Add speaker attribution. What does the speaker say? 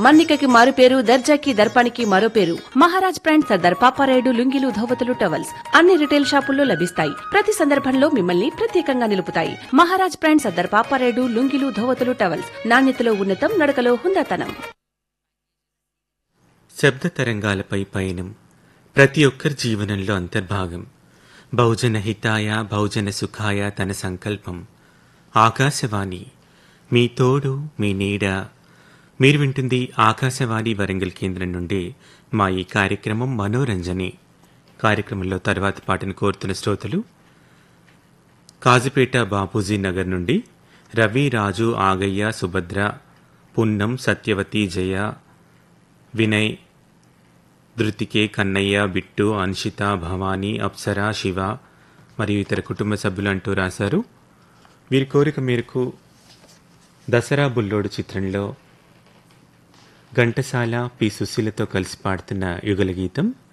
Speaker 1: మన్నికకి మారు పేరు దర్జాకి దర్పానికి మరో పేరు మహారాజ్ బ్రాండ్ సర్దార్ పాపారాయుడు లుంగిలు ధోవతులు టవల్స్ అన్ని రిటైల్ షాపుల్లో లభిస్తాయి ప్రతి సందర్భంలో మిమ్మల్ని ప్రత్యేకంగా నిలుపుతాయి మహారాజ్ బ్రాండ్ సర్దార్ పాపారాయుడు లుంగిలు ధోవతులు టవల్స్ నాణ్యతలో ఉన్నతం నడకలో హుందాతనం
Speaker 2: శబ్ద తరంగాలపై పయనం ప్రతి ఒక్కరి జీవనంలో అంతర్భాగం బహుజన హితాయ బహుజన సుఖాయ తన సంకల్పం ఆకాశవాణి మీ తోడు మీ నీడ మీరు వింటుంది ఆకాశవాణి వరంగల్ కేంద్రం నుండి మా ఈ కార్యక్రమం మనోరంజని కార్యక్రమంలో తర్వాత పాటను కోరుతున్న శ్రోతలు కాజుపేట బాపూజీ నగర్ నుండి రవి రాజు ఆగయ్య సుభద్ర పున్నం సత్యవతి జయ వినయ్ ధృతికే కన్నయ్య బిట్టు అన్షిత భవానీ అప్సర శివ మరియు ఇతర కుటుంబ సభ్యులు అంటూ రాశారు వీరి కోరిక మేరకు దసరా బుల్లోడు చిత్రంలో ఘంటసాల పి సుశీలతో కలిసి పాడుతున్న యుగల గీతం